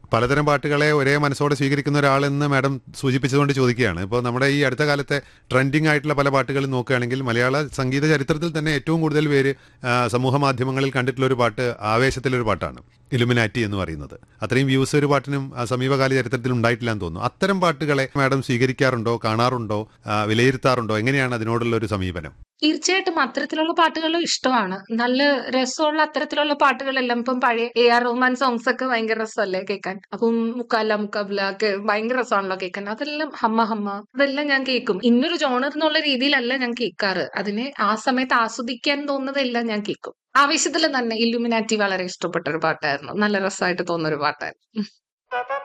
പലതരം പാട്ടുകളെ ഒരേ മനസ്സോടെ സ്വീകരിക്കുന്ന ഒരാളെന്ന് മാഡം സൂചിപ്പിച്ചുകൊണ്ട് ചോദിക്കുകയാണ് ഇപ്പോൾ നമ്മുടെ ഈ അടുത്ത കാലത്തെ ട്രെൻഡിങ് ആയിട്ടുള്ള പല പാട്ടുകളും നോക്കുകയാണെങ്കിൽ മലയാള സംഗീത ചരിത്രത്തിൽ തന്നെ ഏറ്റവും കൂടുതൽ പേര് ആ, സമൂഹ മാധ്യമങ്ങളിൽ കണ്ടിട്ടുള്ള ഒരു പാട്ട് ആവേശത്തിലൊരു പാട്ടാണ് ഇലുമിനാറ്റി എന്ന് പറയുന്നത് അത്രയും വ്യൂസ് ഒരു പാട്ടിനും ആ, സമീപകാല ചരിത്രത്തിൽ ഉണ്ടായിട്ടില്ല എന്ന് തോന്നുന്നു അത്തരം പാട്ടുകളെ മാഡം സ്വീകരിക്കാറുണ്ടോ കാണാറുണ്ടോ ആ, വിലയിരുത്താറുണ്ടോ എങ്ങനെയാണ് അതിനോടുള്ള ഒരു സമീപനം തീർച്ചയായിട്ടും അത്തരത്തിലുള്ള പാട്ടുകളും ഇഷ്ടമാണ് നല്ല രസമുള്ള അത്തരത്തിലുള്ള പാട്ടുകളെല്ലാം ഇപ്പം പഴയ എ ആർ റഹ്മാൻ സോങ്സ് ഒക്കെ ഭയങ്കര രസമല്ലേ കേൾക്കാൻ അപ്പം മുക്കാല മുക്കാബില ഒക്കെ ഭയങ്കര രസമാണല്ലോ കേൾക്കാൻ അതെല്ലാം ഹമ്മ ഹമ്മ അതെല്ലാം ഞാൻ കേൾക്കും ഇന്നൊരു ജോണർ എന്നുള്ള രീതിയിലല്ല ഞാൻ കേൾക്കാറ് അതിനെ ആ സമയത്ത് ആസ്വദിക്കാൻ തോന്നുന്നതെല്ലാം ഞാൻ കേൾക്കും ആവേശത്തിൽ തന്നെ ഇല്ലുമിനാറ്റി വളരെ ഇഷ്ടപ്പെട്ട ഒരു പാട്ടായിരുന്നു നല്ല രസമായിട്ട് തോന്നുന്ന ഒരു പാട്ടായിരുന്നു